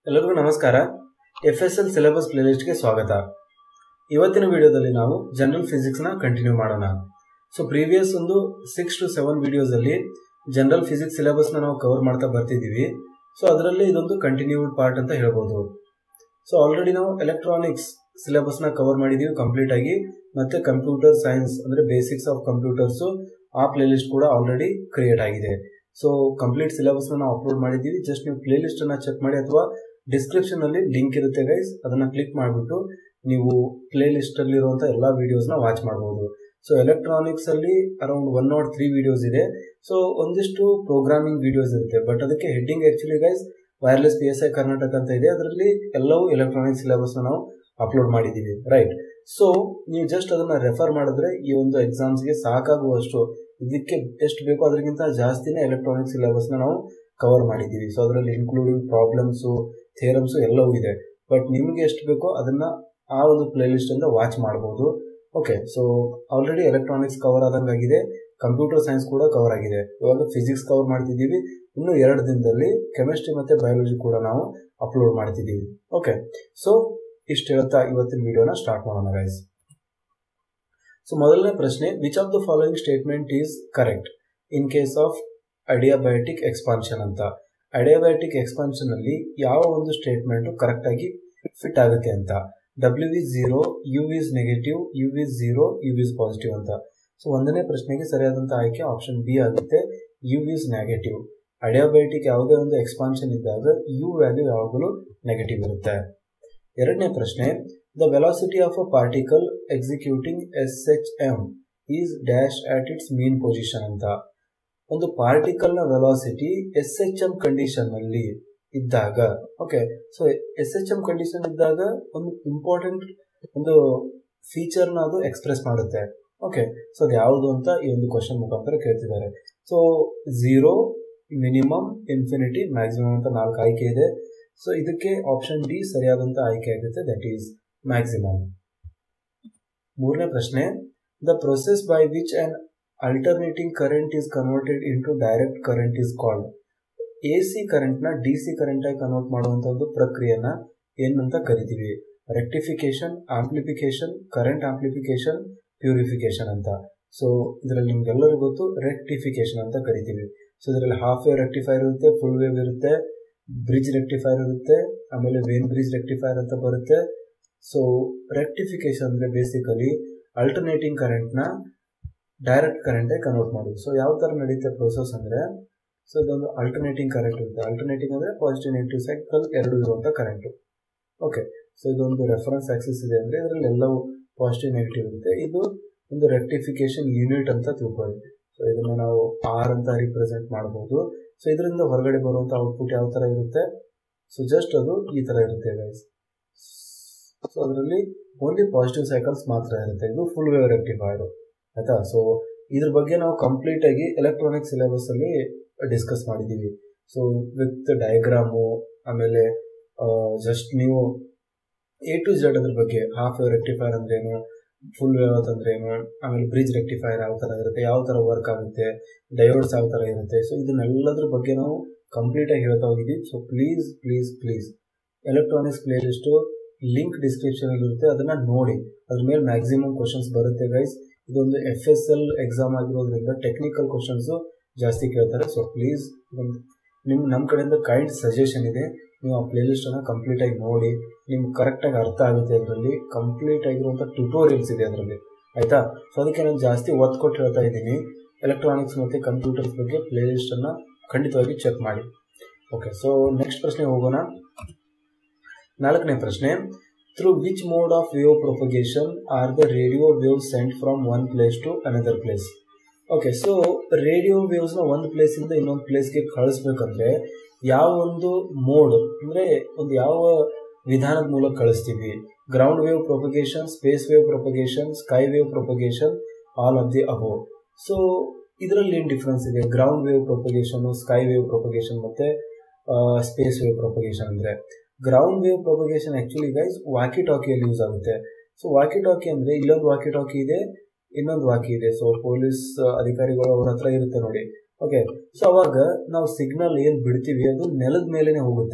ಎಲ್ಲರಿಗೂ ನಮಸ್ಕಾರ F S L syllabus ಪ್ಲೇಲಿಸ್ಟ್ಗೆ ಸ್ವಾಗತ ಇವತ್ತಿನ ವಿಡಿಯೋದಲ್ಲಿ ನಾವು ಜನರಲ್ ಫಿಸಿಕ್ಸ್ನ ಕಂಟಿನ್ಯೂ ಮಾಡೋಣ ಸೊ ಪ್ರೀವಿಯಸ್ ಒಂದು ಸಿಕ್ಸ್ ಟು ಸೆವೆನ್ ವಿಡಿಯೋಸಲ್ಲಿ ಜನರಲ್ ಫಿಸಿಕ್ಸ್ ಸಿಲೆಬಸ್ನ ನಾವು ಕವರ್ ಮಾಡ್ತಾ ಬರ್ತಿದ್ದೀವಿ ಸೊ ಅದರಲ್ಲಿ ಇದೊಂದು ಕಂಟಿನ್ಯೂಡ್ ಪಾರ್ಟ್ ಅಂತ ಹೇಳ್ಬೋದು ಸೊ ಆಲ್ರೆಡಿ ನಾವು ಎಲೆಕ್ಟ್ರಾನಿಕ್ಸ್ ಸಿಲೆಬಸ್ನ ಕವರ್ ಮಾಡಿದ್ದೀವಿ ಕಂಪ್ಲೀಟ್ ಆಗಿ ಮತ್ತೆ ಕಂಪ್ಯೂಟರ್ ಸೈನ್ಸ್ ಅಂದರೆ ಬೇಸಿಕ್ಸ್ ಆಫ್ ಕಂಪ್ಯೂಟರ್ಸು ಆ ಪ್ಲೇಲಿಸ್ಟ್ ಕೂಡ ಆಲ್ರೆಡಿ ಕ್ರಿಯೇಟ್ ಆಗಿದೆ ಸೊ ಕಂಪ್ಲೀಟ್ ಸಿಲೆಬಸ್ನ ನಾವು ಅಪ್ಲೋಡ್ ಮಾಡಿದ್ದೀವಿ ಜಸ್ಟ್ ನೀವು ಪ್ಲೇಲಿಸ್ಟನ್ನು ಚೆಕ್ ಮಾಡಿ ಅಥವಾ ಡಿಸ್ಕ್ರಿಪ್ಷನಲ್ಲಿ ಲಿಂಕ್ ಇರುತ್ತೆ ಗೈಸ್ ಅದನ್ನು ಕ್ಲಿಕ್ ಮಾಡಿಬಿಟ್ಟು ನೀವು ಪ್ಲೇಲಿಸ್ಟಲ್ಲಿರುವಂಥ ಎಲ್ಲ ವೀಡಿಯೋಸ್ನ ವಾಚ್ ಮಾಡ್ಬೋದು ಸೊ ಎಲೆಕ್ಟ್ರಾನಿಕ್ಸಲ್ಲಿ around one naught three videos ಇದೆ ಸೊ ಒಂದಿಷ್ಟು ಪ್ರೋಗ್ರಾಮಿಂಗ್ ವೀಡಿಯೋಸ್ ಇರುತ್ತೆ ಬಟ್ ಅದಕ್ಕೆ heading actually guys wireless P S I Karnataka ಅಂತ ಇದೆ ಅದರಲ್ಲಿ ಎಲ್ಲವೂ ಎಲೆಕ್ಟ್ರಾನಿಕ್ ಸಿಲೆಬಸ್ನ ನಾವು ಅಪ್ಲೋಡ್ ಮಾಡಿದ್ದೀವಿ ರೈಟ್ ಸೊ ನೀವು ಜಸ್ಟ್ ಅದನ್ನು ರೆಫರ್ ಮಾಡಿದ್ರೆ ಈ ಒಂದು ಎಕ್ಸಾಮ್ಸ್ಗೆ ಸಾಕಾಗುವಷ್ಟು ಇದಕ್ಕೆ ಎಷ್ಟು ಬೇಕೋ ಅದಕ್ಕಿಂತ ಜಾಸ್ತಿನೇ ಎಲೆಕ್ಟ್ರಾನಿಕ್ ಸಿಲೆಬಸ್ನ ನಾವು ಕವರ್ ಮಾಡಿದ್ದೀವಿ ಸೊ ಅದರಲ್ಲಿ ಇನ್ಕ್ಲೂಡಿಂಗ್ ಪ್ರಾಬ್ಲಮ್ಸು ಥೇರಮ್ಸು ಎಲ್ಲವೂ ಇದೆ ಬಟ್ ನಿಮಗೆ ಎಷ್ಟು ಬೇಕೋ ಅದನ್ನು ಆ ಒಂದು ಪ್ಲೇಲಿಸ್ಟಿಂದ ವಾಚ್ ಮಾಡ್ಬೋದು okay so already electronics cover ಆದಂಗಾಗಿದೆ ಕಂಪ್ಯೂಟರ್ ಸೈನ್ಸ್ ಕೂಡ ಕವರ್ ಆಗಿದೆ ಇವಾಗ ಫಿಸಿಕ್ಸ್ ಕವರ್ ಮಾಡ್ತಿದ್ದೀವಿ ಇನ್ನು ಎರಡು ದಿನದಲ್ಲಿ ಕೆಮಿಸ್ಟ್ರಿ ಮತ್ತು ಬಯಾಲಜಿ ಕೂಡ ನಾವು ಅಪ್ಲೋಡ್ ಮಾಡ್ತಿದ್ದೀವಿ ಓಕೆ ಸೊ ಇಷ್ಟು ಹೇಳ್ತಾ ಇವತ್ತಿನ ವಿಡಿಯೋನ ಸ್ಟಾರ್ಟ್ ಮಾಡೋಣ ಗೈಸ್ ಸೊ ಮೊದಲನೇ ಪ್ರಶ್ನೆ which of the following statement is correct in case of adiabatic expansion ಅಂತ ಅಡಿಯಾಬಯೋಟಿಕ್ ಎಕ್ಸ್ಪಾನ್ಷನ್ ಅಲ್ಲಿ ಯಾವ ಒಂದು ಸ್ಟೇಟ್ಮೆಂಟ್ ಕರೆಕ್ಟ್ ಆಗಿ ಫಿಟ್ ಆಗುತ್ತೆ ಅಂತ W is zero U is negative U is zero U is positive ಅಂತ ಸೊ ಒಂದನೇ ಪ್ರಶ್ನೆಗೆ ಸರಿಯಾದಂಥ ಆಯ್ಕೆ ಆಪ್ಷನ್ ಬಿ ಆಗುತ್ತೆ ಯು ಇಸ್ ನೆಗೆಟಿವ್ ಅಡಿಯಾಬಯೋಟಿಕ್ ಯಾವುದೇ ಒಂದು ಎಕ್ಸ್ಪಾನ್ಷನ್ ಇದ್ದಾಗ ಯು ವ್ಯಾಲ್ಯೂ ಯಾವಾಗಲೂ ನೆಗೆಟಿವ್ ಇರುತ್ತೆ ಎರಡನೇ ಪ್ರಶ್ನೆ the velocity of a particle executing S H M is dash at its mean position ಅಂತ ಒಂದು ಪಾರ್ಟಿಕಲ್ನ velocity S H M condition ಅಲ್ಲಿ ಇದ್ದಾಗ okay so S H M condition ಇದ್ದಾಗ ಒಂದು ಇಂಪಾರ್ಟೆಂಟ್ ಒಂದು ಫೀಚರ್ನ ಅದು ಎಕ್ಸ್ಪ್ರೆಸ್ ಮಾಡುತ್ತೆ ಓಕೆ ಸೊ ಅದು ಯಾವುದು ಅಂತ ಈ ಒಂದು ಕ್ವಶನ್ ಮುಖಾಂತರ ಕೇಳ್ತಿದ್ದಾರೆ so zero minimum infinity maximum ಅಂತ ನಾಲ್ಕು ಆಯ್ಕೆ ಇದೆ ಸೊ ಇದಕ್ಕೆ ಆಪ್ಷನ್ ಡಿ ಸರಿಯಾದಂಥ ಆಯ್ಕೆ ಆಗುತ್ತೆ ದಟ್ ಈಸ್ ಮ್ಯಾಕ್ಸಿಮಮ್ ಮೂರನೇ ಪ್ರಶ್ನೆ the process by which an alternating current is converted into direct current is called A C ಕರೆಂಟ್ನ ಡಿ ಸಿ ಕರೆಂಟಾಗಿ ಕನ್ವರ್ಟ್ ಮಾಡುವಂಥ ಒಂದು ಪ್ರಕ್ರಿಯೆನ ಏನಂತ ಕರಿತೀವಿ rectification amplification current amplification purification ಅಂತ ಸೊ ಇದರಲ್ಲಿ ನಿಮ್ಗೆಲ್ಲರಿಗೂ ಗೊತ್ತು ರೆಕ್ಟಿಫಿಕೇಶನ್ ಅಂತ ಕರಿತೀವಿ ಸೊ ಇದರಲ್ಲಿ ಹಾಫ್ ವೇವ್ ರೆಕ್ಟಿಫೈರ್ ಇರುತ್ತೆ ಫುಲ್ ವೇವ್ ಇರುತ್ತೆ ಬ್ರಿಡ್ಜ್ ರೆಕ್ಟಿಫೈರ್ ಇರುತ್ತೆ ಆಮೇಲೆ ವೇನ್ ಬ್ರಿಡ್ಜ್ ರೆಕ್ಟಿಫೈರ್ ಅಂತ ಬರುತ್ತೆ ಸೊ ರೆಕ್ಟಿಫಿಕೇಶನ್ ಅಂದರೆ ಬೇಸಿಕಲಿ ಅಲ್ಟರ್ನೇಟಿಂಗ್ ಕರೆಂಟ್ನ ಡೈರೆಕ್ಟ್ ಕರೆಂಟಾಗಿ ಕನ್ವರ್ಟ್ ಮಾಡೋದು ಸೊ ಯಾವ ಥರ ನಡೀತೆ ಪ್ರೋಸೆಸ್ ಅಂದರೆ ಸೊ ಇದೊಂದು ಅಲ್ಟರ್ನೇಟಿಂಗ್ ಕರೆಂಟ್ ಇರುತ್ತೆ ಅಲ್ಟರ್ನೇಟಿಂಗ್ ಅಂದರೆ ಪಾಸಿಟಿವ್ ನೆಗೆಟಿವ್ ಸೈಕಲ್ ಎರಡು ಇರುವಂಥ ಕರೆಂಟು ಓಕೆ ಸೊ ಇದೊಂದು ರೆಫರೆನ್ಸ್ ಆಕ್ಸಿಸ್ ಇದೆ ಅಂದರೆ ಇದರಲ್ಲಿ ಎಲ್ಲವೂ ಪಾಸಿಟಿವ್ ನೆಗೆಟಿವ್ ಇರುತ್ತೆ ಇದು ಒಂದು ರೆಕ್ಟಿಫಿಕೇಶನ್ ಯೂನಿಟ್ ಅಂತ ತಿಳ್ಕೊಳ್ಳಿ ಸೊ ಇದನ್ನು ನಾವು ಆರ್ ಅಂತ ರಿಪ್ರೆಸೆಂಟ್ ಮಾಡ್ಬೋದು ಸೊ ಇದರಿಂದ ಹೊರಗಡೆ ಬರುವಂಥ ಔಟ್ಪುಟ್ ಯಾವ ಥರ ಇರುತ್ತೆ ಸೊ ಜಸ್ಟ್ ಅದು ಈ ಥರ ಇರುತ್ತೆ ಗೈಸ್ ಸೊ ಅದರಲ್ಲಿ ಓನ್ಲಿ ಪಾಸಿಟಿವ್ ಸೈಕಲ್ಸ್ ಮಾತ್ರ ಇರುತ್ತೆ ಇದು ಫುಲ್ ವೇವ್ ರೆಕ್ಟಿಫೈರು ಆಯಿತಾ ಸೊ ಇದ್ರ ಬಗ್ಗೆ ನಾವು ಕಂಪ್ಲೀಟಾಗಿ ಎಲೆಕ್ಟ್ರಾನಿಕ್ ಸಿಲೆಬಸ್ಸಲ್ಲಿ ಡಿಸ್ಕಸ್ ಮಾಡಿದ್ದೀವಿ ಸೊ ವಿತ್ ಡಯಾಗ್ರಾಮು ಆಮೇಲೆ ಜಸ್ಟ್ ನೀವು ಎ ಟು ಜೆಡ್ ಅದ್ರ ಬಗ್ಗೆ ಹಾಫ್ ವೇವ್ ರೆಕ್ಟಿಫೈರ್ ಅಂದ್ರೇನು ಫುಲ್ ವೇವ್ ಅಂತಂದ್ರೇನು ಆಮೇಲೆ ಬ್ರಿಡ್ಜ್ ರೆಕ್ಟಿಫೈರ್ ಯಾವ ಥರ ಇರುತ್ತೆ ಯಾವ ಥರ ವರ್ಕ್ ಆಗುತ್ತೆ ಡಯೋಡ್ಸ್ ಯಾವ ಥರ ಇರುತ್ತೆ ಸೊ ಇದನ್ನೆಲ್ಲದ್ರ ಬಗ್ಗೆ ನಾವು ಕಂಪ್ಲೀಟಾಗಿ ಹೇಳ್ತಾ ಹೋಗಿದ್ದೀವಿ so please please please electronics playlist link ಡಿಸ್ಕ್ರಿಪ್ಷನಲ್ಲಿ ಇರುತ್ತೆ ಅದನ್ನು ನೋಡಿ ಅದ್ರ ಮೇಲೆ ಮ್ಯಾಕ್ಸಿಮಮ್ ಕ್ವಶನ್ಸ್ ಬರುತ್ತೆ ಗೈಸ್ ಇದೊಂದು ಎಫ್ ಎಸ್ ಎಲ್ ಎಕ್ಸಾಮ್ ಆಗಿರೋದ್ರಿಂದ ಟೆಕ್ನಿಕಲ್ ಕ್ವಶನ್ಸು ಜಾಸ್ತಿ ಕೇಳ್ತಾರೆ ಸೊ ಪ್ಲೀಸ್ ನಿಮ್ಮ ನಮ್ಮ ಕಡೆಯಿಂದ ಕೈಂಡ್ ಸಜೆಷನ್ ಇದೆ ನೀವು ಆ ಪ್ಲೇಲಿಸ್ಟನ್ನು ಕಂಪ್ಲೀಟಾಗಿ ನೋಡಿ ನಿಮ್ಗೆ ಕರೆಕ್ಟಾಗಿ ಅರ್ಥ ಆಗುತ್ತೆ ಅದರಲ್ಲಿ ಕಂಪ್ಲೀಟ್ ಆಗಿರುವಂಥ ಟ್ಯುಟೋರಿಯಲ್ಸ್ ಇದೆ ಅದರಲ್ಲಿ ಆಯಿತಾ ಸೊ ಅದಕ್ಕೆ ನಾನು ಜಾಸ್ತಿ ಒತ್ತು ಕೊಟ್ಟು ಹೇಳ್ತಾ ಇದ್ದೀನಿ ಎಲೆಕ್ಟ್ರಾನಿಕ್ಸ್ ಮತ್ತು ಕಂಪ್ಯೂಟರ್ಸ್ ಬಗ್ಗೆ ಪ್ಲೇಲಿಸ್ಟನ್ನು ಖಂಡಿತವಾಗಿ ಚೆಕ್ ಮಾಡಿ ಓಕೆ ಸೊ ನೆಕ್ಸ್ಟ್ ಪ್ರಶ್ನೆ ಹೋಗೋಣ ನಾಲ್ಕನೇ ಪ್ರಶ್ನೆ through which mode of wave propagation are the radio wave sent from one place to another place okay so radio ವೇವ್ಸ್ನ ಒಂದು ಪ್ಲೇಸಿಂದ ಇನ್ನೊಂದು ಪ್ಲೇಸ್ಗೆ ಕಳಿಸ್ಬೇಕಂದ್ರೆ ಯಾವ ಒಂದು ಮೋಡ್ ಅಂದರೆ ಒಂದು ಯಾವ ವಿಧಾನದ ಮೂಲಕ ಕಳಿಸ್ತೀವಿ ground wave propagation space wave propagation sky wave propagation all of the above so ಇದರಲ್ಲಿ ಏನು ಡಿಫ್ರೆನ್ಸ್ ಇದೆ ground wave propagation sky wave propagation ಮತ್ತು ಸ್ಪೇಸ್ ವೇವ್ ಪ್ರೊಪಗೇಷನ್ ಅಂದರೆ ground wave propagation actually guys walkie ಟಾಕಿಯಲ್ಲಿ ಯೂಸ್ ಆಗುತ್ತೆ so walkie talkie ಅಂದರೆ ಇಲ್ಲೊಂದು walkie ಟಾಕಿ ಇದೆ ಇನ್ನೊಂದು ವಾಕಿ ಇದೆ ಸೊ ಪೊಲೀಸ್ ಅಧಿಕಾರಿಗಳು ಅವ್ರ ಹತ್ರ ಇರುತ್ತೆ ನೋಡಿ ಓಕೆ ಸೊ ಅವಾಗ ನಾವು ಸಿಗ್ನಲ್ ಏನು ಬಿಡ್ತೀವಿ ಅದು ನೆಲದ ಮೇಲೇನೆ ಹೋಗುತ್ತೆ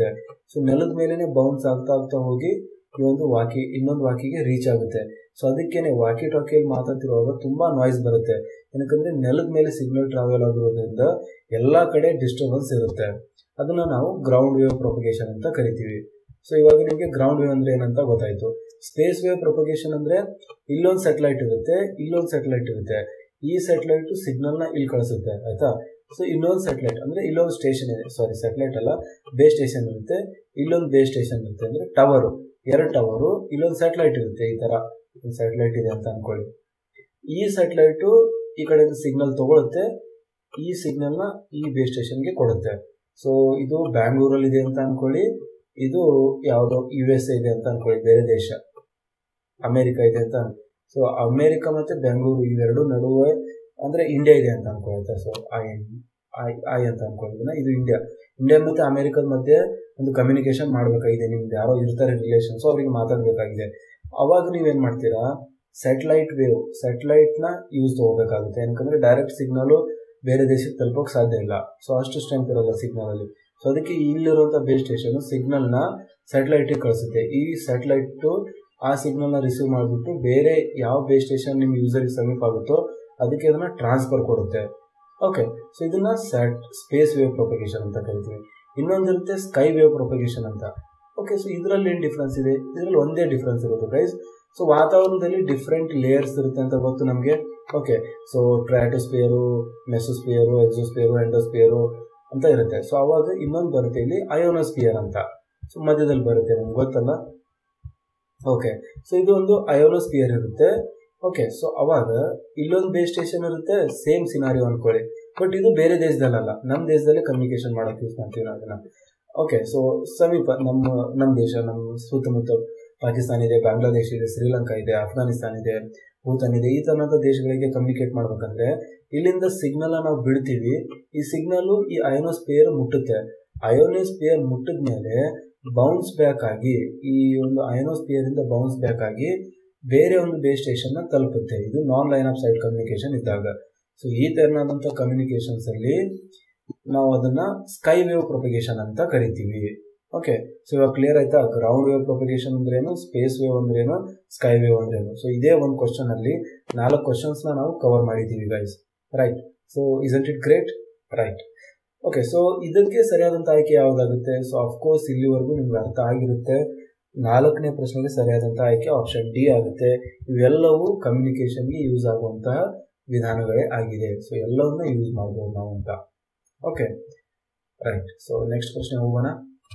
ಸೊ ನೆಲದ ಮೇಲೆನೆ ಬೌನ್ಸ್ ಆಗ್ತಾ ಆಗ್ತಾ ಹೋಗಿ ಈ ಒಂದು ವಾಕಿ ಇನ್ನೊಂದು ವಾಕಿಗೆ ರೀಚ್ ಆಗುತ್ತೆ ಸೊ ಅದಕ್ಕೇನೆ ವಾಕಿ ಟಾಕಿಯಲ್ಲಿ ಮಾತಾಡ್ತಿರುವಾಗ ತುಂಬಾ ನಾಯ್ಸ್ ಬರುತ್ತೆ ಏನಕ್ಕಂದ್ರೆ ನೆಲದ ಮೇಲೆ ಸಿಗ್ನಲ್ ಟ್ರಾವೆಲ್ ಆಗಿರೋದ್ರಿಂದ ಎಲ್ಲ ಕಡೆ ಡಿಸ್ಟರ್ಬೆನ್ಸ್ ಇರುತ್ತೆ ಅದನ್ನ ನಾವು ಗ್ರೌಂಡ್ ವೇವ್ ಪ್ರೊಪಗೇಷನ್ ಅಂತ ಕರಿತೀವಿ ಸೊ ಇವಾಗ ನಿಮಗೆ ಗ್ರೌಂಡ್ ವೇವ್ ಅಂದ್ರೆ ಏನಂತ ಗೊತ್ತಾಯ್ತು ಸ್ಪೇಸ್ ವೇವ್ ಪ್ರೊಪಗೇಷನ್ ಅಂದ್ರೆ ಇಲ್ಲೊಂದು ಸ್ಯಾಟಲೈಟ್ ಇರುತ್ತೆ ಇಲ್ಲೊಂದು ಸ್ಯಾಟಲೈಟ್ ಇರುತ್ತೆ ಈ ಸ್ಯಾಟಲೈಟ್ ಸಿಗ್ನಲ್ ನ ಇಲ್ಲಿ ಕಳಿಸುತ್ತೆ ಆಯ್ತಾ ಸೊ ಇನ್ನೊಂದು ಸ್ಯಾಟಲೈಟ್ ಅಂದ್ರೆ ಇಲ್ಲೊಂದು ಸ್ಟೇಷನ್ ಇದೆ ಸಾರಿ ಸ್ಯಾಟಲೈಟ್ ಅಲ್ಲ ಬೇ ಸ್ಟೇಷನ್ ಇರುತ್ತೆ ಇಲ್ಲೊಂದು ಬೇ ಸ್ಟೇಷನ್ ಇರುತ್ತೆ ಅಂದ್ರೆ ಟವರು ಎರಡು ಟವರು ಇಲ್ಲೊಂದು ಸ್ಯಾಟಲೈಟ್ ಇರುತ್ತೆ ಈ ತರ ಒಂದು ಸ್ಯಾಟಲೈಟ್ ಇದೆ ಅಂತ ಅನ್ಕೊಳ್ಳಿ ಈ ಸ್ಯಾಟಲೈಟು ಈ ಕಡೆಯಿಂದ ಸಿಗ್ನಲ್ ತಗೊಳುತ್ತೆ ಈ ಸಿಗ್ನಲ್ ನ ಈ ಬೇ ಸ್ಟೇಷನ್ಗೆ ಕೊಡುತ್ತೆ ಸೊ ಇದು ಬ್ಯಾಂಗ್ಳೂರಲ್ಲಿ ಇದೆ ಅಂತ ಅನ್ಕೊಳ್ಳಿ ಇದು ಯಾವುದೋ ಯು ಎಸ್ ಎ ಇದೆ ಅಂತ ಅನ್ಕೊಳ್ಳಿ ಬೇರೆ ದೇಶ ಅಮೆರಿಕ ಇದೆ ಅಂತ ಸೊ ಅಮೆರಿಕ ಮತ್ತೆ ಬೆಂಗಳೂರು ಇವೆರಡು ನಡುವೆ ಅಂದ್ರೆ ಇಂಡಿಯಾ ಇದೆ ಅಂತ ಅನ್ಕೊಳ್ತಾ ಸೊ ಐ ಐ ಐ ಅಂತ ಅನ್ಕೊಂಡಿದ್ದೀನ ಇದು ಇಂಡಿಯಾ ಇಂಡಿಯಾ ಮತ್ತೆ ಅಮೆರಿಕದ ಮಧ್ಯೆ ಒಂದು ಕಮ್ಯುನಿಕೇಶನ್ ಮಾಡಬೇಕಾಗಿದೆ ನಿಮ್ದು ಯಾರೋ ಇರ್ತಾರೆ ರಿಲೇಷನ್ಸ್ ಅವ್ರಿಗೆ ಮಾತಾಡಬೇಕಾಗಿದೆ ಅವಾಗ ನೀವೇನ್ ಮಾಡ್ತೀರಾ ಸ್ಯಾಟಲೈಟ್ ವೇವ್ ಸ್ಯಾಟಲೈಟ್ನ ಯೂಸ್ ತಗೋಬೇಕಾಗುತ್ತೆ ಯಾಕಂದ್ರೆ ಡೈರೆಕ್ಟ್ ಸಿಗ್ನಲು ಬೇರೆ ದೇಶಕ್ಕೆ ತಲುಪೋಕೆ ಸಾಧ್ಯ ಇಲ್ಲ ಸೊ ಅಷ್ಟು ಸ್ಟ್ರೆಂತ್ ಇರಲ್ಲ ಸಿಗ್ನಲ್ ಅಲ್ಲಿ ಸೊ ಅದಕ್ಕೆ ಇಲ್ಲಿರುವಂಥ ಬೇಸ್ ಸ್ಟೇಷನ್ ಸಿಗ್ನಲ್ನ ಸ್ಯಾಟಲೈಟಿಗೆ ಕಳಿಸುತ್ತೆ ಈ ಸ್ಯಾಟಲೈಟು ಆ ಸಿಗ್ನಲ್ನ ರಿಸೀವ್ ಮಾಡಿಬಿಟ್ಟು ಬೇರೆ ಯಾವ ಬೇಸ್ ಸ್ಟೇಷನ್ ನಿಮ್ಮ ಯೂಸರಿಗೆ ಸಮೀಪ ಆಗುತ್ತೋ ಅದಕ್ಕೆ ಅದನ್ನ ಟ್ರಾನ್ಸ್ಫರ್ ಕೊಡುತ್ತೆ ಓಕೆ ಸೊ ಇದನ್ನ ಸ್ಯಾಟ್ ಸ್ಪೇಸ್ ವೇವ್ ಪ್ರೊಪಗೇಷನ್ ಅಂತ ಕರಿತೀವಿ ಇನ್ನೊಂದಿರುತ್ತೆ ಸ್ಕೈ ವೇವ್ ಪ್ರೊಪಗೇಷನ್ ಅಂತ ಓಕೆ ಸೊ ಇದರಲ್ಲಿ ಏನು ಡಿಫ್ರೆನ್ಸ್ ಇದೆ ಇದರಲ್ಲಿ ಒಂದೇ ಡಿಫ್ರೆನ್ಸ್ ಇರೋದು ಗೈಸ್ ಸೊ ವಾತಾವರಣದಲ್ಲಿ ಡಿಫ್ರೆಂಟ್ ಲೇಯರ್ಸ್ ಇರುತ್ತೆ ಅಂತ ಗೊತ್ತು ನಮಗೆ ಓಕೆ ಸೊ ಟ್ರ್ಯಾಟೋಸ್ಪಿಯರು ಮೆಸೋಸ್ಪಿಯರು ಎಕ್ಸೋಸ್ಪಿಯರು ಎಂಡೋಸ್ಪಿಯರು ಅಂತ ಇರುತ್ತೆ ಸೊ ಅವಾಗ ಇನ್ನೊಂದು ಬರುತ್ತೆ ಇಲ್ಲಿ ಅಯೋನೋಸ್ಪಿಯರ್ ಅಂತ ಸೊ ಮಧ್ಯದಲ್ಲಿ ಬರುತ್ತೆ ನಿಮ್ಗೆ ಗೊತ್ತಲ್ಲ ಓಕೆ ಸೊ ಇದು ಒಂದು ಅಯೋನೋಸ್ಪಿಯರ್ ಇರುತ್ತೆ ಓಕೆ ಸೊ ಅವಾಗ ಇಲ್ಲೊಂದು ಬೇಸ್ ಸ್ಟೇಷನ್ ಇರುತ್ತೆ ಸೇಮ್ ಸಿನಾರಿಯೋ ಅನ್ಕೊಳ್ಳಿ ಬಟ್ ಇದು ಬೇರೆ ದೇಶದಲ್ಲಲ್ಲ ನಮ್ಮ ದೇಶದಲ್ಲೇ ಕಮ್ಯುನಿಕೇಶನ್ ಮಾಡೋಕೆ ಯೂಸ್ ಮಾಡ್ತೀವಿ ನಾವು ಅದನ್ನ ಓಕೆ ಸೊ ಸಮೀಪ ನಮ್ಮ ನಮ್ಮ ದೇಶ ನಮ್ಮ ಸುತ್ತಮುತ್ತ ಪಾಕಿಸ್ತಾನ ಇದೆ ಬಾಂಗ್ಲಾದೇಶ ಇದೆ ಶ್ರೀಲಂಕಾ ಇದೆ ಅಫ್ಘಾನಿಸ್ತಾನ ಇದೆ ಭೂತಾನ್ ಇದೆ ಈ ತರಹದ ದೇಶಗಳಿಗೆ ಕಮ್ಯುನಿಕೇಟ್ ಮಾಡ್ಬೇಕಂದ್ರೆ ಇಲ್ಲಿಂದ ಸಿಗ್ನಲ್ ನಾವು ಬಿಡ್ತೀವಿ ಈ ಸಿಗ್ನಲ್ ಈ ಅಯೋನೋಸ್ಪಿಯರ್ ಮುಟ್ಟುತ್ತೆ ಅಯೋನೋಸ್ಪಿಯರ್ ಮುಟ್ಟಿದ ಮೇಲೆ ಬೌನ್ಸ್ ಬ್ಯಾಕ್ ಆಗಿ ಈ ಒಂದು ಅಯೋನೋಸ್ಪಿಯರ್ ಇಂದ ಬೌನ್ಸ್ ಬ್ಯಾಕ್ ಆಗಿ ಬೇರೆ ಒಂದು ಬೇಸ್ ಸ್ಟೇಷನ್ ತಲುಪುತ್ತೆ ಇದು non line of sight communication ಇದ್ದಾಗ ಸೊ ಈ ತೆರನಾದಂಥ ಕಮ್ಯುನಿಕೇಶನ್ಸ್ ಅಲ್ಲಿ ನಾವು ಅದನ್ನ ಸ್ಕೈ ವೇವ್ ಪ್ರೊಪಗೇಷನ್ ಅಂತ ಕರಿತೀವಿ ಓಕೆ ಸೊ ಇವಾಗ ಕ್ಲಿಯರ್ ಆಯ್ತಾ ಗ್ರೌಂಡ್ ವೇವ್ ಪ್ರೊಪಗೇಷನ್ ಅಂದ್ರೇನು ಸ್ಪೇಸ್ ವೇವ್ ಅಂದ್ರೇನು ಸ್ಕೈ ವೇವ್ ಅಂದ್ರೇನು ಸೊ ಇದೇ ಒಂದು ಕ್ವಶನ್ ಅಲ್ಲಿ ನಾಲ್ಕು ಕ್ವಶನ್ಸ್ ನಾವು ಕವರ್ ಮಾಡಿದ್ದೀವಿ guys right so isn't it great right okay so ಇದಕ್ಕೆ ಸರಿಯಾದಂಥ ಆಯ್ಕೆ ಯಾವುದಾಗುತ್ತೆ ಸೊ ಅಫ್ಕೋರ್ಸ್ ಇಲ್ಲಿವರೆಗೂ ನಿಮ್ಗೆ ಅರ್ಥ ಆಗಿರುತ್ತೆ ನಾಲ್ಕನೇ ಪ್ರಶ್ನೆಗೆ ಸರಿಯಾದಂಥ ಆಯ್ಕೆ ಆಪ್ಷನ್ ಡಿ ಆಗುತ್ತೆ ಇವೆಲ್ಲವೂ ಕಮ್ಯುನಿಕೇಶನ್ಗೆ ಯೂಸ್ ಆಗುವಂತಹ ವಿಧಾನಗಳೇ ಆಗಿದೆ ಸೊ ಎಲ್ಲವನ್ನ ಯೂಸ್ ಮಾಡ್ಬೋದು ನಾವು ಅಂತ ಓಕೆ ರೈಟ್ ಸೊ ನೆಕ್ಸ್ಟ್ ಪ್ರಶ್ನೆ ಹೋಗೋಣ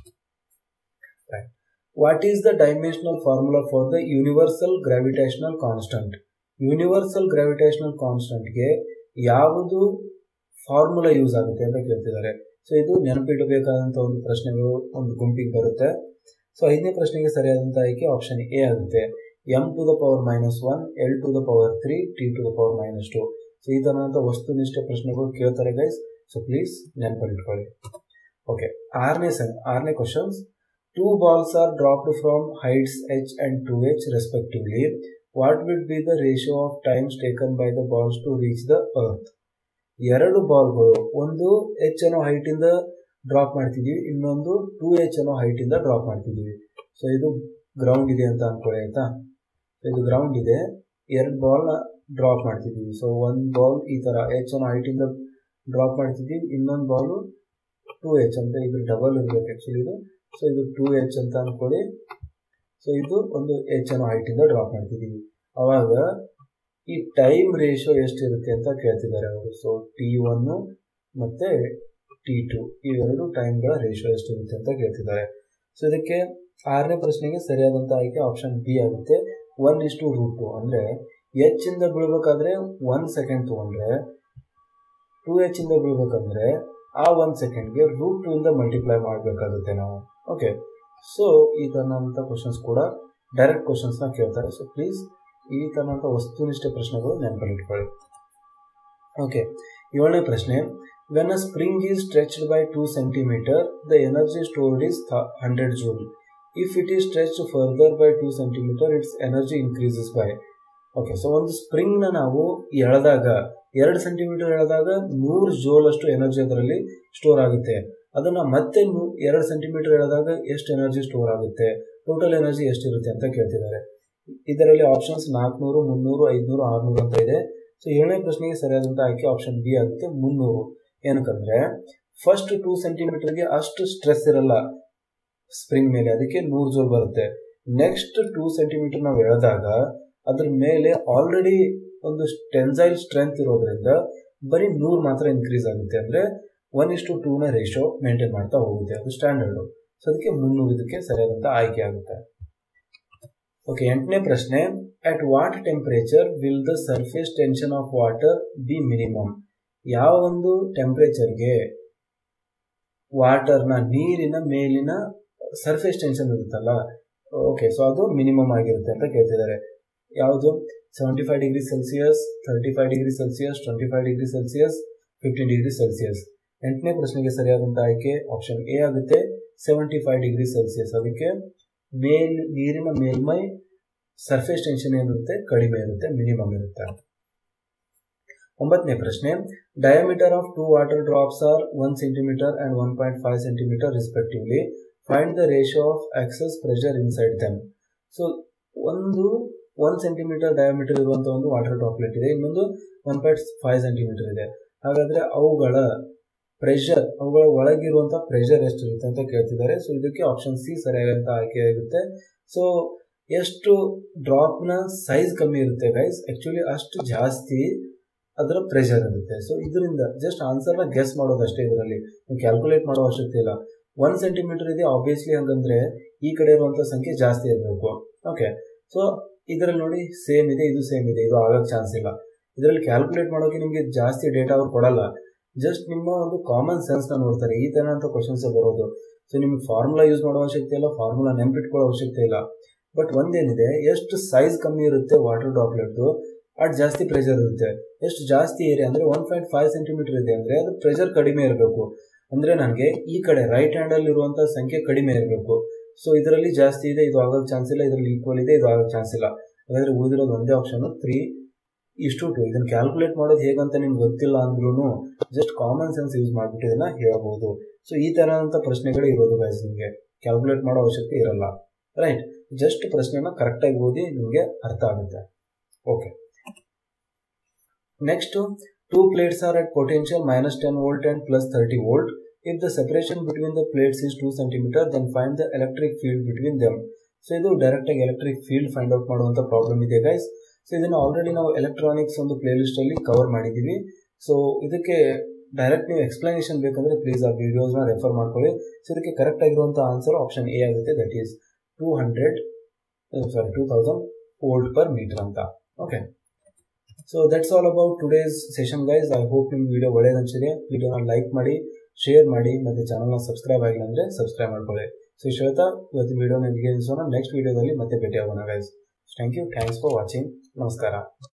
right what is the dimensional formula for the universal gravitational constant universal gravitational ಕಾನ್ಸ್ಟಂಟ್ಗೆ ಯಾವುದು ಫಾರ್ಮುಲಾ ಯೂಸ್ ಆಗುತ್ತೆ ಅಂತ ಕೇಳ್ತಿದ್ದಾರೆ ಸೊ ಇದು ನೆನಪಿಡಬೇಕಾದಂಥ ಒಂದು ಪ್ರಶ್ನೆಗಳು ಒಂದು ಗುಂಪಿಗೆ ಬರುತ್ತೆ ಸೊ ಐದನೇ ಪ್ರಶ್ನೆಗೆ ಸರಿಯಾದಂಥ ಆಯ್ಕೆ ಆಪ್ಷನ್ ಎ ಆಗುತ್ತೆ M to the power minus one L to the power three T to the power minus two so ಈ ಥರದಂಥ ವಸ್ತುನಿಷ್ಠ ಪ್ರಶ್ನೆಗಳು ಕೇಳ್ತಾರೆ ಗೈಸ್ ಸೊ ಪ್ಲೀಸ್ ನೆನಪಲ್ಲಿಟ್ಕೊಳ್ಳಿ ಓಕೆ ಆರನೇ ಸೆನ್ ಆರನೇ questions two balls are dropped from heights H and two H respectively what will be the ratio of times taken by the balls to reach the earth ಎರಡು ಬಾಲ್ಗಳು ಒಂದು H ಅನ್ನೋ ಹೈಟಿಂದ drop ಮಾಡ್ತಿದ್ದೀವಿ ಇನ್ನೊಂದು ಟೂ ಎಚ್ ಅನ್ನೋ ಹೈಟಿಂದ drop ಮಾಡ್ತಿದ್ದೀವಿ ಸೊ ಇದು ಗ್ರೌಂಡ್ ಇದೆ ಅಂತ ಅನ್ಕೊಳ್ಳಿ ಆಯ್ತಾ ಇದು ಗ್ರೌಂಡ್ ಇದೆ ಎರಡು ಬಾಲ್ನ ಡ್ರಾಪ್ ಮಾಡ್ತಿದ್ದೀವಿ ಸೊ ಒಂದು ಬಾಲ್ ಈ ಥರ ಎಚ್ ಅನ್ನೋ ಹೈಟಿಂದ ಡ್ರಾಪ್ ಮಾಡ್ತಿದ್ದೀವಿ ಇನ್ನೊಂದು ಬಾಲು ಟೂ ಎಚ್ ಅಂತ ಇದು ಡಬಲ್ ಇರಬೇಕು ಆ್ಯಕ್ಚುಲಿ ಇದು ಸೊ ಇದು ಟೂ ಎಚ್ ಅಂತ ಅನ್ಕೊಳ್ಳಿ ಸೊ ಇದು ಒಂದು ಎಚ್ ಅನ್ನೋ ಹೈಟಿಂದ ಡ್ರಾಪ್ ಮಾಡ್ತಿದ್ದೀವಿ ಅವಾಗ ಈ ಟೈಮ್ ರೇಷಿಯೋ ಎಷ್ಟಿರುತ್ತೆ ಅಂತ ಕೇಳ್ತಿದ್ದಾರೆ ಅವರು ಸೊ ಟಿ ಒನ್ನು ಮತ್ತು ಟಿ ಟು ಇವೆರಡು ಟೈಮ್ಗಳ ರೇಷಿಯೋ ಎಷ್ಟಿರುತ್ತೆ ಅಂತ ಕೇಳ್ತಿದ್ದಾರೆ ಸೊ ಇದಕ್ಕೆ ಆರನೇ ಪ್ರಶ್ನೆಗೆ ಸರಿಯಾದಂಥ ಆಯ್ಕೆ ಆಪ್ಷನ್ ಬಿ ಆಗುತ್ತೆ one is to root two ಅಂದರೆ ಎಚ್ ಇಂದ ಬೀಳ್ಬೇಕಾದ್ರೆ ಒನ್ ಸೆಕೆಂಡ್ ತೊಗೊಂಡ್ರೆ ಟೂ ಎಚ್ ಇಂದ ಬೀಳ್ಬೇಕಂದ್ರೆ ಆ ಒನ್ ಸೆಕೆಂಡ್ಗೆ ರೂಟ್ ಟು ಇಂದ ಮಲ್ಟಿಪ್ಲೈ ಮಾಡಬೇಕಾಗುತ್ತೆ ನಾವು ಓಕೆ ಸೊ ಈ ಥರನಂಥ ಕ್ವಶನ್ಸ್ ಕೂಡ ಡೈರೆಕ್ಟ್ ಕ್ವಶನ್ಸ್ನ ಕೇಳ್ತಾರೆ ಸೊ ಪ್ಲೀಸ್ ಈ ಥರನಂಥ ವಸ್ತುನಿಷ್ಠ ಪ್ರಶ್ನೆಗಳು ನೆನಪಲ್ಲಿಟ್ಕೊಳ್ಳಿ ಓಕೆ ಏಳನೇ ಪ್ರಶ್ನೆ when a spring is stretched by two centimeter the energy stored is hundred joule if it is stretch further by two centimeter its energy increases by okay so ಒಂದು ಸ್ಪ್ರಿಂಗ್ನ ನಾವು ಎಳೆದಾಗ ಎರಡು centimeter ಎಳೆದಾಗ ನೂರು ಜೋಲ್ ಅಷ್ಟು ಎನರ್ಜಿ ಅದರಲ್ಲಿ store ಆಗುತ್ತೆ ಅದನ್ನ ಮತ್ತೆ ಎರಡು ಸೆಂಟಿಮೀಟರ್ ಎಳೆದಾಗ ಎಷ್ಟು ಎನರ್ಜಿ ಸ್ಟೋರ್ ಆಗುತ್ತೆ ಟೋಟಲ್ ಎನರ್ಜಿ ಎಷ್ಟಿರುತ್ತೆ ಅಂತ ಕೇಳ್ತಿದ್ದಾರೆ ಇದರಲ್ಲಿ ಆಪ್ಷನ್ಸ್ ನಾಲ್ಕುನೂರು ಮುನ್ನೂರು ಐದುನೂರು ಆರುನೂರು ಅಂತ ಇದೆ ಸೊ ಏಳನೇ ಪ್ರಶ್ನೆಗೆ ಸರಿಯಾದಂಥ ಆಯ್ಕೆ ಆಪ್ಷನ್ ಬಿ ಆಗುತ್ತೆ ಮುನ್ನೂರು ಏನಕ್ಕಂದ್ರೆ ಫಸ್ಟ್ ಟೂ ಸೆಂಟಿಮೀಟರ್ಗೆ ಅಷ್ಟು ಸ್ಟ್ರೆಸ್ ಇರಲ್ಲ ಸ್ಪ್ರಿಂಗ್ ಮೇಲೆ ಅದಕ್ಕೆ ನೂರು ಜೋಲ್ ಬರುತ್ತೆ ನೆಕ್ಸ್ಟ್ ಟೂ ಸೆಂಟಿಮೀಟರ್ ನಾವು ಎಳೆದಾಗ ಅದ್ರ ಮೇಲೆ ಆಲ್ರೆಡಿ ಒಂದು ಟೆನ್ಸೈಲ್ ಸ್ಟ್ರೆಂತ್ ಇರೋದ್ರಿಂದ ಬರೀ ನೂರು ಮಾತ್ರ ಇನ್ಕ್ರೀಸ್ ಆಗುತ್ತೆ ಅಂದರೆ ಒನ್ ಇಷ್ಟು ಟೂನ ರೇಷೋ ಮೇಂಟೈನ್ ಮಾಡ್ತಾ ಹೋಗುತ್ತೆ ಅದು ಸ್ಟ್ಯಾಂಡರ್ಡು ಸೊ ಅದಕ್ಕೆ ಮುನ್ನೂರು ಇದಕ್ಕೆ ಸರಿಯಾದಂಥ ಆಯ್ಕೆ ಆಗುತ್ತೆ ಓಕೆ ಎಂಟನೇ ಪ್ರಶ್ನೆ at what temperature will the surface tension of water be minimum ಯಾವ ಒಂದು ಟೆಂಪರೇಚರ್ಗೆ ವಾಟರ್ನ ನೀರಿನ ಮೇಲಿನ ಸರ್ಫೇಸ್ ಟೆನ್ಷನ್ ಇರುತ್ತಲ್ಲ ಓಕೆ ಸೊ ಅದು ಮಿನಿಮಮ್ ಆಗಿರುತ್ತೆ ಅಂತ ಕೇಳ್ತಿದ್ದಾರೆ ಯಾವುದು seventy five degree Celsius thirty five degree Celsius twenty five degree Celsius fifteen degree Celsius ಎಂಟನೇ ಪ್ರಶ್ನೆಗೆ ಸರಿಯಾದಂಥ ಆಯ್ಕೆ ಆಪ್ಷನ್ ಎ ಆಗುತ್ತೆ ಸೆವೆಂಟಿ ಫೈವ್ ಡಿಗ್ರಿ ಸೆಲ್ಸಿಯಸ್ ಅದಕ್ಕೆ ಮೇಲ್ ನೀರಿನ ಮೇಲ್ಮೈ ಸರ್ಫೇಸ್ ಟೆನ್ಷನ್ ಏನಿರುತ್ತೆ ಕಡಿಮೆ ಇರುತ್ತೆ ಮಿನಿಮಮ್ ಇರುತ್ತೆ ಒಂಬತ್ತನೇ ಪ್ರಶ್ನೆ diameter of two water drops are one centimeter and one point five centimeter respectively find the ratio of excess pressure inside them so ಒಂದು ಒನ್ ಸೆಂಟಿಮೀಟರ್ ಡಯಾಮೀಟರ್ ಇರುವಂಥ ಒಂದು ವಾಟರ್ ಡ್ರಾಪ್ಲೆಟ್ ಇದೆ ಇನ್ನೊಂದು ಒನ್ ಪಾಯಿಂಟ್ ಫೈವ್ ಸೆಂಟಿಮೀಟರ್ ಇದೆ ಹಾಗಾದರೆ ಅವುಗಳ pressure ಅವುಗಳ ಒಳಗಿರುವಂಥ pressure ಎಷ್ಟಿರುತ್ತೆ ಅಂತ ಕೇಳ್ತಿದ್ದಾರೆ ಸೊ ಇದಕ್ಕೆ ಆಪ್ಷನ್ ಸಿ ಸರಿಯಾದಂಥ ಆಯ್ಕೆ ಆಗುತ್ತೆ ಸೊ ಎಷ್ಟು ಡ್ರಾಪ್ನ ಸೈಜ್ ಕಮ್ಮಿ ಇರುತ್ತೆ ಗೈಸ್ ಆ್ಯಕ್ಚುಲಿ ಅಷ್ಟು ಜಾಸ್ತಿ ಅದರ ಪ್ರೆಷರ್ ಇರುತ್ತೆ ಸೊ ಇದರಿಂದ ಜಸ್ಟ್ ಆನ್ಸರ್ನ ಗೆಸ್ ಮಾಡೋದಷ್ಟೇ ಇದರಲ್ಲಿ ನೀವು ಕ್ಯಾಲ್ಕುಲೇಟ್ ಮಾಡೋ ಅವಶ್ಯಕತೆ ಇಲ್ಲ ಒನ್ ಸೆಂಟಿಮೀಟರ್ ಇದೆ ಆಬ್ವಿಯಸ್ಲಿ ಹಂಗಂದ್ರೆ ಈ ಕಡೆ ಇರುವಂಥ ಸಂಖ್ಯೆ ಜಾಸ್ತಿ ಇರಬೇಕು ಓಕೆ ಸೊ ಇದರಲ್ಲಿ ನೋಡಿ ಸೇಮ್ ಇದೆ ಇದು ಸೇಮ್ ಇದೆ ಇದು ಆಗೋಕ್ಕೆ ಚಾನ್ಸ್ ಇಲ್ಲ ಇದರಲ್ಲಿ ಕ್ಯಾಲ್ಕುಲೇಟ್ ಮಾಡೋಕೆ ನಿಮಗೆ ಜಾಸ್ತಿ ಡೇಟಾ ಅವ್ರು ಕೊಡಲ್ಲ ಜಸ್ಟ್ ನಿಮ್ಮ ಒಂದು ಕಾಮನ್ ಸೆನ್ಸ್ನ ನೋಡ್ತಾರೆ ಈ ಥರ ಅಂತ ಕ್ವಶನ್ಸ್ ಬರೋದು ಸೊ ನಿಮ್ಗೆ ಫಾರ್ಮುಲಾ ಯೂಸ್ ಮಾಡೋ ಅವಶ್ಯಕತೆ ಇಲ್ಲ ಫಾರ್ಮುಲಾ ನೆನ್ಪಿಟ್ಕೊಳ್ಳೋ ಅವಶ್ಯಕತೆ ಇಲ್ಲ ಬಟ್ ಒಂದೇನಿದೆ ಎಷ್ಟು ಸೈಜ್ ಕಮ್ಮಿ ಇರುತ್ತೆ ವಾಟರ್ ಡ್ರಾಪ್ಲೆಟ್ದು ಅಷ್ಟು ಜಾಸ್ತಿ ಪ್ರೆಷರ್ ಇರುತ್ತೆ ಎಷ್ಟು ಜಾಸ್ತಿ ಏರಿಯಾ ಅಂದರೆ ಒನ್ ಪಾಯಿಂಟ್ ಫೈವ್ ಸೆಂಟಿಮೀಟರ್ ಇದೆ ಅಂದರೆ ಅದು ಪ್ರೆಷರ್ ಕಡಿಮೆ ಇರಬೇಕು ಅಂದರೆ ನನಗೆ ಈ ಕಡೆ ರೈಟ್ ಹ್ಯಾಂಡಲ್ಲಿ ಇರುವಂಥ ಸಂಖ್ಯೆ ಕಡಿಮೆ ಇರಬೇಕು ಸೊ ಇದರಲ್ಲಿ ಜಾಸ್ತಿ ಇದೆ ಇದು ಆಗೋಕ್ಕೆ ಚಾನ್ಸ್ ಇಲ್ಲ ಇದರಲ್ಲಿ ಈಕ್ವಲ್ ಇದೆ ಇದು ಆಗೋಕ್ಕೆ ಚಾನ್ಸ್ ಇಲ್ಲ ಹಾಗಾದರೆ ಉಳಿದಿರೋದು ಒಂದೇ ಆಪ್ಷನ್ ತ್ರೀ ಇಷ್ಟು ಟು ಇದನ್ನು ಕ್ಯಾಲ್ಕುಲೇಟ್ ಮಾಡೋದು ಹೇಗಂತ ನಿಮ್ಗೆ ಗೊತ್ತಿಲ್ಲ ಅಂದ್ರೂ ಜಸ್ಟ್ ಕಾಮನ್ ಸೆನ್ಸ್ ಯೂಸ್ ಮಾಡಿಬಿಟ್ಟು ಇದನ್ನು ಹೇಳ್ಬೋದು ಸೊ ಈ ಥರದಂಥ ಪ್ರಶ್ನೆಗಳೇ ಇರೋದು ಗೈಸ್ ನಿಮಗೆ ಕ್ಯಾಲ್ಕುಲೇಟ್ ಮಾಡೋ ಅವಶ್ಯಕತೆ ಇರಲ್ಲ ರೈಟ್ ಜಸ್ಟ್ ಪ್ರಶ್ನೆನ ಕರೆಕ್ಟಾಗಿ ಓದಿ ನಿಮಗೆ ಅರ್ಥ ಆಗುತ್ತೆ okay next two plates are at potential minus ten volt and plus thirty volt if the separation between the plates is two centimeter then find the electric field between them so ಇದು ಡೈರೆಕ್ಟಾಗಿ electric field find out ಮಾಡುವಂಥ problem ಇದೆ guys so ಇದನ್ನು already ನಾವು electronics ಒಂದು ಪ್ಲೇಲಿಸ್ಟಲ್ಲಿ cover ಮಾಡಿದ್ದೀವಿ so ಇದಕ್ಕೆ ಡೈರೆಕ್ಟ್ ನೀವು ಎಕ್ಸ್ಪ್ಲನೇಷನ್ ಬೇಕಂದರೆ ಪ್ಲೀಸ್ ಆ ವಿಡಿಯೋಸ್ನ ರೆಫರ್ ಮಾಡ್ಕೊಳ್ಳಿ ಸೊ ಇದಕ್ಕೆ ಕರೆಕ್ಟ್ ಆಗಿರುವಂಥ ಆನ್ಸರ್ ಆಪ್ಷನ್ ಎ ಆಗುತ್ತೆ that is two hundred sorry two thousand volt per meter ಅಂತ okay so that's all about today's session guys I hope ನಿಮ್ಗೆ ವಿಡಿಯೋ ಒಳ್ಳೇದು ಅನಿಸಿದೆ ವಿಡಿಯೋನ ಲೈಕ್ ಮಾಡಿ ಶೇರ್ ಮಾಡಿ ಮತ್ತು ಚಾನಲ್ನ ಸಬ್ಸ್ಕ್ರೈಬ್ ಆಗಿಲ್ಲ ಅಂದರೆ ಸಬ್ಸ್ಕ್ರೈಬ್ ಮಾಡ್ಕೊಳ್ಳಿ ಸೊ ಇಷ್ಟು ಹೇಳ್ತಾ ಇವತ್ತಿನ ವಿಡಿಯೋ ನಿಮಗೆ ನೆಕ್ಸ್ಟ್ ವಿಡಿಯೋದಲ್ಲಿ ಮತ್ತೆ ಭೇಟಿ ಆಗೋಣ guys thank you thanks for watching ನಮಸ್ಕಾರ